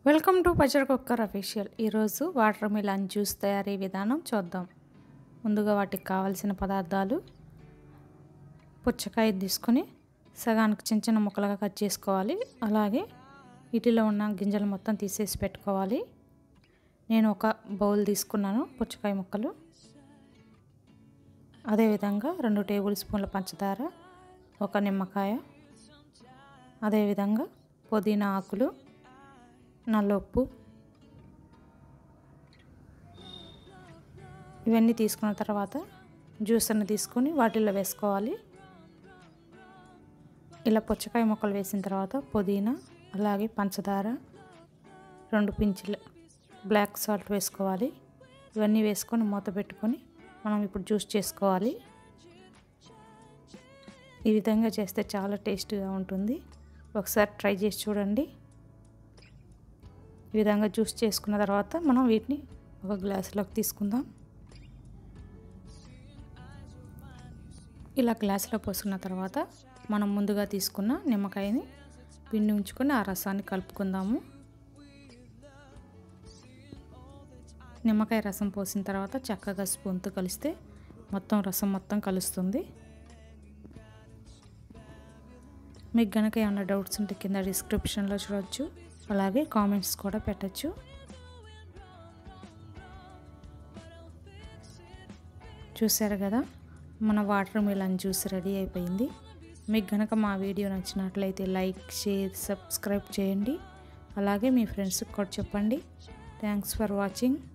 welcome to Pachadi cooker official ఈరోజు watermelon juice తయారీ విధానం చూద్దాం ముందుగా వాటికి కావలసిన పదార్థాలు పుచ్చకాయ తీసుకొని సగానికి చిన్న చిన్న ముక్కలుగా కట్ చేసుకోవాలి అలాగే వీటిలో ఉన్న గింజలు మొత్తం తీసేసి పెట్టుకోవాలి నేను ఒక బౌల్ తీసుకున్నాను పుచ్చకాయ ముక్కలు అదేవిధంగా రెండు టేబుల్ స్పూన్ల పంచదార ఒక నిమ్మకాయ అదేవిధంగా పుదీనా ఆకులు నల్లొప్పు ఇవన్నీ తీసుకున్న తర్వాత జ్యూసర్ని తీసుకొని వాటిల్లో వేసుకోవాలి ఇలా పుచ్చకాయ ముక్కలు వేసిన తర్వాత పుదీనా అలాగే పంచదార రెండు పించులు బ్లాక్ సాల్ట్ వేసుకోవాలి ఇవన్నీ వేసుకొని మూత పెట్టుకొని మనం ఇప్పుడు జ్యూస్ చేసుకోవాలి ఈ విధంగా చేస్తే చాలా టేస్ట్గా ఉంటుంది ఒకసారి ట్రై చేసి చూడండి ఈ విధంగా జ్యూస్ చేసుకున్న తర్వాత మనం వీటిని ఒక గ్లాసులోకి తీసుకుందాం ఇలా గ్లాసులో పోసుకున్న తర్వాత మనం ముందుగా తీసుకున్న నిమ్మకాయని పిండి ఉంచుకొని ఆ రసాన్ని కలుపుకుందాము నిమ్మకాయ రసం పోసిన తర్వాత చక్కగా స్పూన్తో కలిస్తే మొత్తం రసం మొత్తం కలుస్తుంది మీకు కనుక ఏమైనా డౌట్స్ ఉంటే కింద డిస్క్రిప్షన్లో చూడవచ్చు అలాగే కామెంట్స్ కూడా పెట్టచ్చు చూసారు కదా మన వాటర్ మిలన్ జ్యూస్ రెడీ అయిపోయింది మీకు కనుక మా వీడియో నచ్చినట్లయితే లైక్ షేర్ సబ్స్క్రైబ్ చేయండి అలాగే మీ ఫ్రెండ్స్కి కూడా చెప్పండి థ్యాంక్స్ ఫర్ వాచింగ్